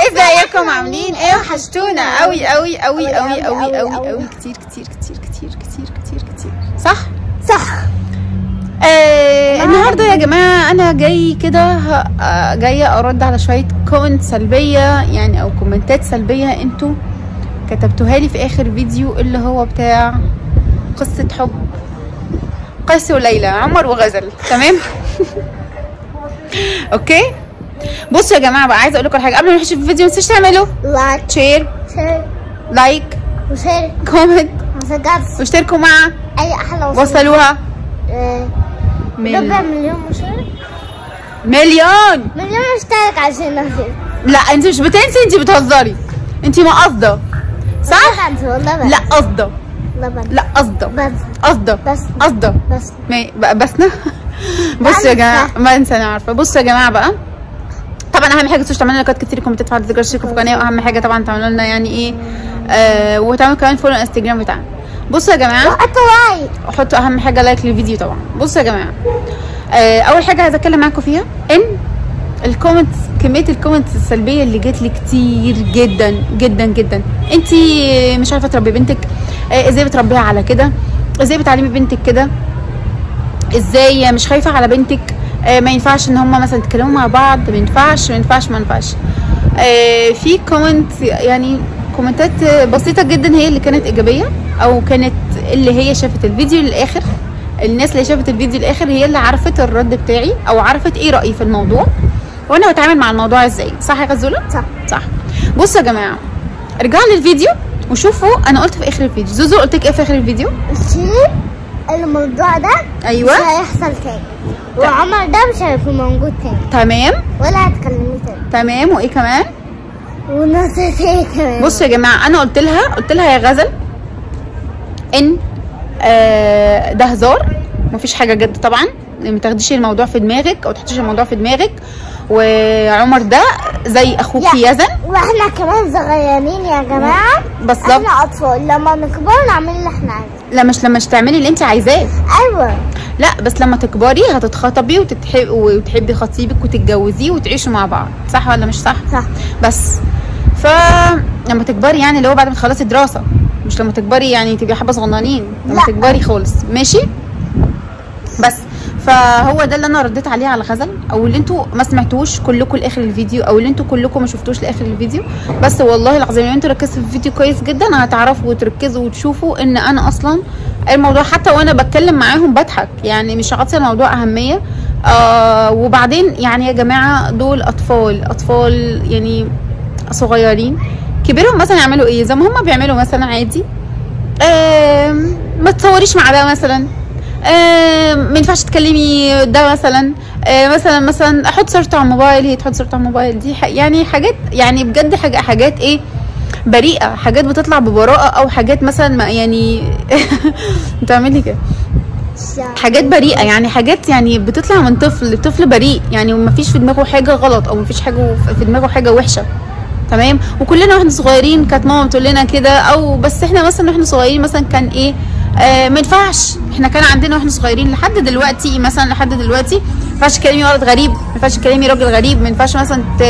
ازيكم عاملين ايه وحشتونا قوي قوي قوي قوي قوي قوي قوي كتير كتير كتير كتير كتير كتير كتير صح صح آه النهارده يا جماعه انا جاي كده ه- آه، جايه ارد على شويه كومنت سلبيه يعني او كومنتات سلبيه انتوا كتبتوها لي في اخر فيديو اللي هو بتاع قصه حب قيس وليلى عمر وغزل تمام اوكي بصوا يا جماعه بقى عايزه اقول لكم على حاجه قبل ما نخش في الفيديو ما تنسوش تعملوا لايك شير شير لايك وشير كومنت وسجلت واشتركوا مع اي احلى وصول. وصلوها آه، مل- ربع مليون مشترك مليون مليون مشترك عشان نفسي لا انت مش بتنسي انت بتهزري انت ما قصده صح انت والله بس لا قصده لبن لا قصده بس قصده بس قصده بس ما بقى بسنا بصوا يا جماعه ما انسى انا عارفه بصوا يا جماعه بقى طبعا اهم حاجه تخشوا تعملوا لايكات كتير كومنتات تفعلوا تذكروا تشتركوا في القناه واهم حاجه طبعا تعملوا لنا يعني ايه آه وتعملوا كمان فولو الانستجرام بتاعنا بصوا يا جماعه حطوا لايك وحطوا اهم حاجه لايك للفيديو طبعا بصوا يا جماعه آه اول حاجه عايزه اتكلم معاكم فيها ان الكومنتس كميه الكومنتس السلبيه اللي جت لي كتير جدا جدا جدا انت مش عارفه تربي بنتك آه ازاي بتربيها على كده ازاي بتعلمي بنتك كده ازاي مش خايفه على بنتك آه ما ينفعش ان هم مثلا يتكلموا مع بعض ما ينفعش ما ينفعش ما ينفعش آه في كومنت يعني كومنتات بسيطه جدا هي اللي كانت ايجابيه او كانت اللي هي شافت الفيديو للاخر الناس اللي شافت الفيديو للاخر هي اللي عرفت الرد بتاعي او عرفت ايه رايي في الموضوع وانا بتعامل مع الموضوع ازاي صح يا غزوله صح صح بصوا يا جماعه ارجعوا للفيديو وشوفوا انا قلت في اخر الفيديو زوزو قلت لك ايه في اخر الفيديو الشيء الموضوع ده ايوه مش هيحصل تاني وعمر ده مش هيكون موجود تاني تمام ولا هتكلمني تاني تمام وايه كمان ونسيت ايه كمان بصوا يا جماعه انا قلت لها قلت لها يا غزل ان آه ده هزار مفيش حاجه جد طبعا ما تاخديش الموضوع في دماغك او تحطيش الموضوع في دماغك وعمر ده زي اخوك يا. يزن واحنا كمان صغيرين يا جماعه بالظبط احنا اطفال لما نكبر نعمل اللي احنا عايزينه لا مش لما مش تعملي اللي انت عايزاه ايوه لا بس لما تكبري هتتخطبي وتتحب وتحبي خطيبك وتتجوزيه وتعيشوا مع بعض صح ولا مش صح صح بس فلما تكبري يعني اللي هو بعد ما تخلصي دراسه مش لما تكبري يعني تبقي حبه صغننين لما لا. تكبري خالص ماشي بس فهو ده اللي انا رديت عليه على غزل او اللي انتوا ما سمعتوش كلكم لاخر الفيديو او اللي انتوا كلكم ما شفتوش لاخر الفيديو بس والله العظيم لو انتوا ركزتوا في الفيديو كويس جدا هتعرفوا وتركزوا وتشوفوا ان انا اصلا الموضوع حتى وانا بتكلم معاهم بضحك يعني مش عاطيه الموضوع اهميه آه وبعدين يعني يا جماعه دول اطفال اطفال يعني صغيرين كبيرهم مثلا يعملوا ايه زي ما هم بيعملوا مثلا عادي آم، ما تصوريش مع ده مثلا آم، ما ينفعش تكلمي ده مثلا آه، مثلا مثلا احط صورته على الموبايل هي تحط صورته على الموبايل دي ح- يعني حاجات يعني بجد حاجة حاجات ايه بريئه حاجات بتطلع ببراءه او حاجات مثلا ما يعني بتعملي كده حاجات بريئه يعني حاجات يعني بتطلع من طفل طفل بريء يعني ما فيش في دماغه حاجه غلط او ما فيش حاجه في دماغه حاجه وحشه تمام وكلنا واحنا صغيرين كانت ماما بتقول لنا كده او بس احنا مثلا واحنا صغيرين مثلا كان ايه آه ما ينفعش احنا كان عندنا واحنا صغيرين لحد دلوقتي مثلا لحد دلوقتي ما ينفعش تكلمي ولد غريب ما ينفعش تكلمي راجل غريب ما ينفعش مثلا ت...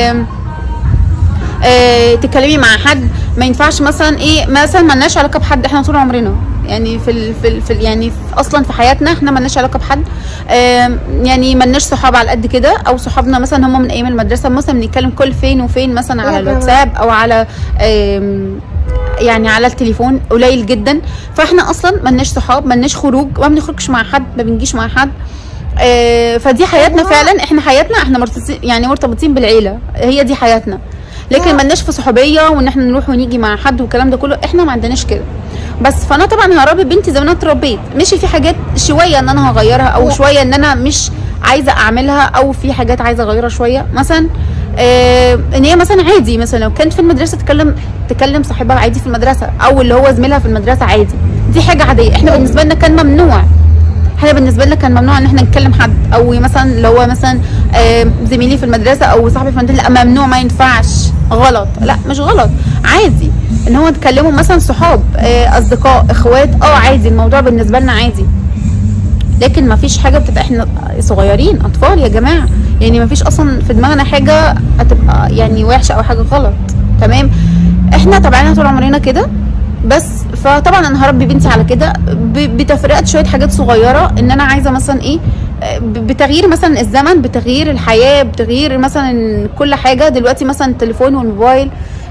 آه، تتكلمي مع حد ما ينفعش مثلا ايه مثلا ما لناش علاقه بحد احنا طول عمرنا يعني في ال في, ال في ال يعني في اصلا في حياتنا احنا ما لناش علاقه بحد آم، يعني ما لناش صحاب على قد كده او صحابنا مثلا هم من ايام المدرسه مثلا بنتكلم كل فين وفين مثلا على يا جماعة. الواتساب او على آم، يعني على التليفون قليل جدا فاحنا اصلا ما لناش صحاب ما لناش خروج ما بنخرجش مع حد ما بنجيش مع حد آه، فدي حياتنا أيوة. فعلا احنا حياتنا احنا مرتبطين يعني مرتبطين بالعيله هي دي حياتنا لكن ملناش في صحوبيه وان احنا نروح ونيجي مع حد والكلام ده كله احنا ما عندناش كده بس فانا طبعا هربي بنتي زي ما انا اتربيت ماشي في حاجات شويه ان انا هغيرها او لا. شويه ان انا مش عايزه اعملها او في حاجات عايزه اغيرها شويه مثلا آه ان هي مثلا عادي مثلا لو كانت في المدرسه تكلم تكلم صاحبها عادي في المدرسه او اللي هو زميلها في المدرسه عادي دي حاجه عاديه احنا بالنسبه لنا كان ممنوع احنا بالنسبه لنا كان ممنوع ان احنا نتكلم حد او مثلا لو هو مثلا آه، زميلي في المدرسه او صاحبي في المدرسه لا ممنوع ما ينفعش غلط لا مش غلط عادي ان هو تكلموا مثلا صحاب آه، اصدقاء اخوات اه عادي الموضوع بالنسبه لنا عادي لكن ما فيش حاجه بتبقى احنا صغيرين اطفال يا جماعه يعني ما فيش اصلا في دماغنا حاجه هتبقى يعني وحشه او حاجه غلط تمام احنا طبعا طول عمرنا كده بس فطبعا انا هربي بنتي على كده ب- بتفرقه شويه حاجات صغيره ان انا عايزه مثلا ايه ب- بتغيير مثلا الزمن بتغيير الحياه بتغيير مثلا كل حاجه دلوقتي مثلا التليفون والموبايل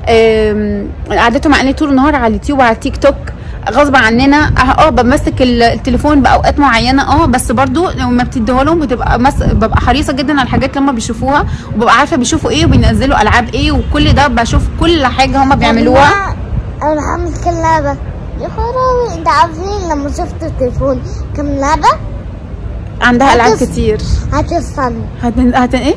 آم، قعدتهم معانا طول النهار على اليوتيوب وعلى التيك توك غصب عننا اه بمسك ال- التليفون باوقات معينه اه بس برضو لما بتديها لهم بتبقى مس... ببقى حريصه جدا على الحاجات اللي هم بيشوفوها وببقى عارفه بيشوفوا ايه وبينزلوا العاب ايه وكل ده بشوف كل حاجه هم بيعملوها يعني انا هعمل كام لعبة يا خرابي انت عارفين لما شفت التليفون كم لعبة عندها العاب هتس- كتير هتصدموا هتن... هتن ايه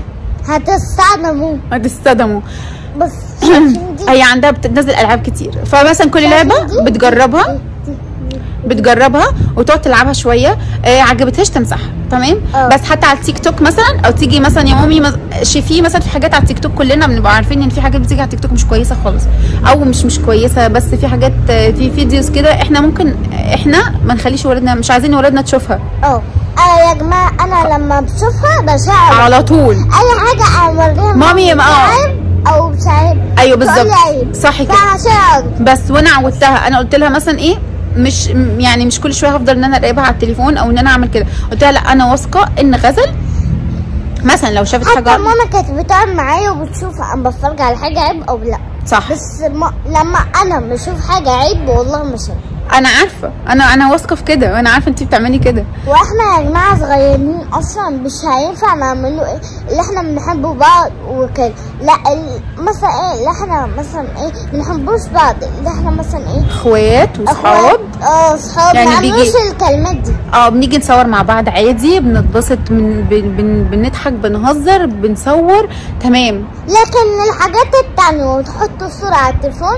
هتصدموا هتصدموا بس شايفين دي هي عندها بتنزل العاب كتير فمثلا كل لعبه شايفين دي؟ بتجربها دي- دي- بتجربها وتقعد تلعبها شويه آه عجبتهاش تمسحها تمام اه. بس حتى على التيك توك مثلا او تيجي مثلا يا مامي مز- شوفي مثلا في حاجات على التيك توك كلنا بنبقى عارفين ان في حاجات بتيجي على التيك توك مش كويسه خالص او مش مش كويسه بس في حاجات آه، في فيديوز كده احنا ممكن احنا ما نخليش ولادنا مش عايزين ولادنا تشوفها اه آه يا جماعة انا لما بشوفها بشعر على طول اي حاجة اوريها مامي، ما- اه. عيب او مش عيب ايوه تقول بالظبط لي عيب صح كده فهشعر بس وانا عودتها انا قلت لها مثلا ايه مش م- يعني مش كل شويه هفضل ان انا اراقبها على التليفون او ان انا اعمل كده قلت لها لا انا واثقه ان غزل مثلا لو شافت حتى حاجه ماما كانت بتقعد معايا وبتشوف انا بتفرج على حاجة عيب او لا صح بس ما لما انا بشوف حاجة عيب والله مش عيب انا عارفه انا انا واثقه في كده وانا عارفه انت بتعملي كده واحنا يا جماعه صغيرين اصلا مش هينفع نعمله ايه اللي احنا بنحبه بعض وكده لا ال- مثلا ايه اللي احنا مثلا ايه بنحبوش بعض اللي احنا مثلا ايه اخوات وصحاب اخوات اه صحاب يعني ما بيجي- نعملوش الكلمات دي اه بنيجي نصور مع بعض عادي بنتبسط من بن بن بنضحك بنهزر بنصور تمام لكن الحاجات التانية وتحط الصورة على التليفون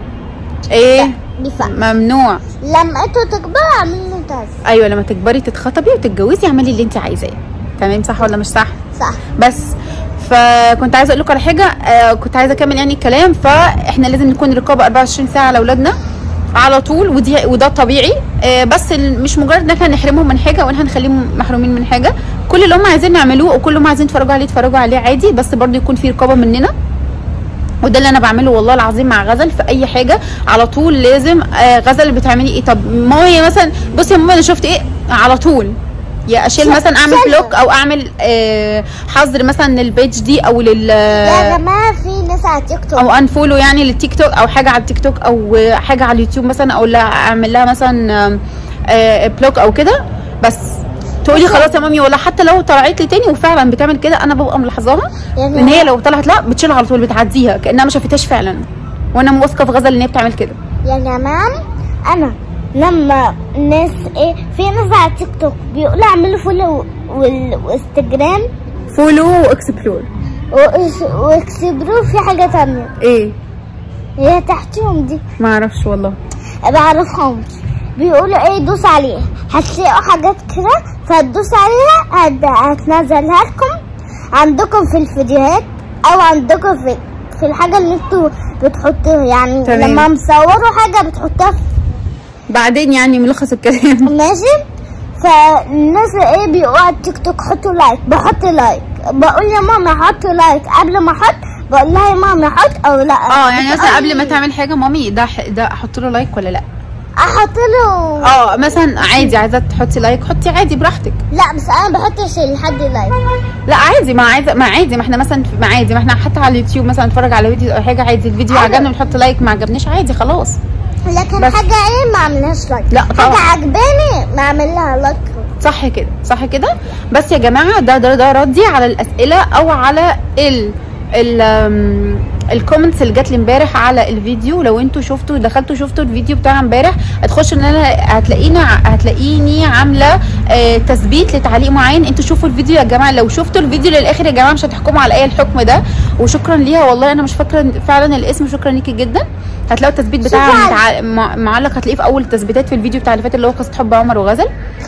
ايه دي فعلا ممنوع لما انتوا تكبروا اعملوا انتوا عايزين. ايوه لما تكبري تتخطبي وتتجوزي اعملي اللي انت عايزاه تمام صح ولا مش صح صح بس فكنت عايزه اقول لكم على حاجه آه كنت عايزه اكمل يعني الكلام فاحنا لازم نكون رقابه 24 ساعه على اولادنا على طول ودي وده طبيعي آه بس ال- مش مجرد ان احنا نحرمهم من حاجه وان احنا نخليهم محرومين من حاجه كل اللي هم عايزين نعملوه وكل اللي هم عايزين يتفرجوا عليه يتفرجوا عليه عادي بس برضه يكون في رقابه مننا وده اللي انا بعمله والله العظيم مع غزل في اي حاجه على طول لازم آه غزل اللي بتعملي ايه طب ماما هي مثلا بصي يا ماما انا شفت ايه على طول يا اشيل شل- مثلا اعمل شلها. بلوك او اعمل آه حظر مثلا للبيج دي او لل يا جماعه في ناس على تيك توك او انفولو يعني للتيك توك او حاجه على التيك توك او حاجه على اليوتيوب مثلا او لا اعمل لها مثلا آم، آه، بلوك او كده بس تقولي خلاص يا مامي ولا حتى لو طلعت لي تاني وفعلا بتعمل كده انا ببقى ملاحظاها يعني ان هي لو طلعت لا بتشيلها على طول بتعديها كانها ما شافتهاش فعلا وانا واثقه في غزل ان هي بتعمل كده يا جماعة أنا لما ناس إيه في ناس على تيك توك بيقولوا اعملوا فولو وال- وانستجرام فولو واكسبلور وإس- واكسبروا في حاجة تانية ايه هي تحتهم دي ما اعرفش والله بعرفهمش بيقولوا ايه دوس عليها هتلاقوا حاجات كده فتدوس عليها هت- هتنزلها لكم عندكم في الفيديوهات او عندكم في في الحاجة اللي انتوا بتحطوها يعني تمام. لما مصوروا حاجة بتحطها في بعدين يعني ملخص الكلام ماشي فالناس ايه بيقولوا على التيك توك حطوا لايك بحط لايك بقول يا ماما حط لايك قبل ما احط بقول لها يا ماما حط او لا اه يعني مثلا قبل ما بتقولي تعمل حاجه مامي ده ح- ده احط له لايك ولا لا احط له اه مثلا عادي عايزه تحطي لايك حطي عادي براحتك لا بس انا بحطش لحد لايك لا عادي ما عايزه ما عادي ما احنا مثلا ما عادي ما احنا حتى على اليوتيوب مثلا نتفرج على فيديو او حاجه عادي الفيديو عادي. عجبنا بنحط لايك ما عجبنيش عادي خلاص لكن بس. حاجه ايه ما اعملهاش لايك لا حاجه طبعا. عجباني ما اعمل لها لايك صح كده صح كده بس يا جماعه ده ده ده ردي على الاسئله او على ال ال آم، الكومنتس اللي جات لي امبارح على الفيديو لو انتوا شفتوا دخلتوا شفتوا الفيديو بتاع امبارح هتخشوا ان انا هتلاقيني هتلاقيني عامله آه تثبيت لتعليق معين انتوا شوفوا الفيديو يا جماعه لو شفتوا الفيديو للاخر يا جماعه مش هتحكموا على اي الحكم ده وشكرا ليها والله انا مش فاكره فعلا الاسم شكرا ليكي جدا هتلاقوا التثبيت بتاعها شكراً. متع... مع- معلق هتلاقيه في اول التثبيتات في الفيديو بتاع اللي فات اللي هو قصه حب عمر وغزل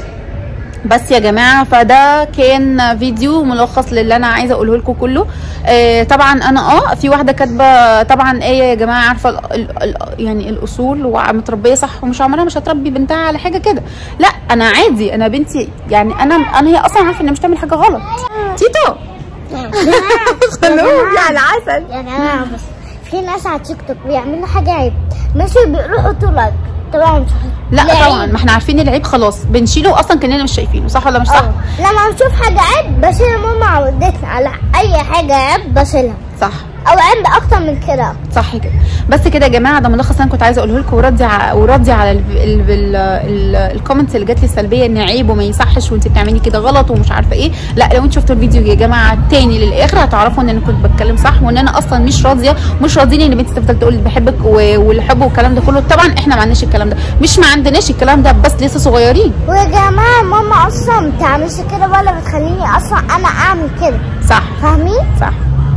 بس يا جماعه فده كان فيديو ملخص للي انا عايزه اقوله لكم كله آه طبعا انا اه في واحده كاتبه طبعا ايه يا جماعه عارفه ال ال ال يعني الاصول ومتربيه صح ومش عمرها مش هتربي بنتها على حاجه كده لا انا عادي انا بنتي يعني انا انا هي اصلا عارفه انها مش تعمل حاجه غلط تيتو خلوه يا العسل يا جماعة بس في ناس على تيك توك بيعملوا حاجة عيب ماشي بيروحوا لايك طبعا مش لا لا طبعا ما احنا عارفين العيب خلاص بنشيله اصلا كاننا مش شايفينه صح ولا مش صح اه لما نشوف حاجة عيب بشيلها ماما عودتنا على أي حاجة عيب بشيلها صح أو عيب أكتر من كده صح كده بس كده يا جماعه ده ملخص انا كنت عايزه اقوله لكم وردي ع- وردي على ال- ال- ال- ال- الكومنتس اللي جات لي السلبيه ان عيب وما يصحش وانت بتعملي كده غلط ومش عارفه ايه لا لو انتوا شفتوا الفيديو يا جماعه تاني للاخر هتعرفوا ان انا كنت بتكلم صح وان انا اصلا مش راضيه مش راضيين ان بنتي تفضل تقول بحبك و- والحب والكلام ده كله طبعا احنا ما عندناش الكلام ده مش ما عندناش الكلام ده بس لسه صغيرين ويا جماعة ماما أصلا ما بتعملش كده ولا بتخليني أصلا أنا أعمل كده صح فاهمين؟ صح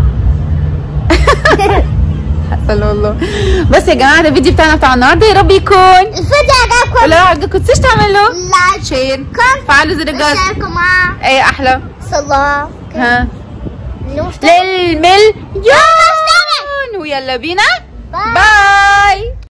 حسن والله بس يا جماعه ده الفيديو بتاعنا بتاع النهارده يا رب يكون الفيديو عجبكم ولو عجبكم تنسوش تعملوا لايك شير فعلوا زر الجرس اشتركوا مع ايه احلى صلاة ها المشترك للمليون ويلا بينا باي. باي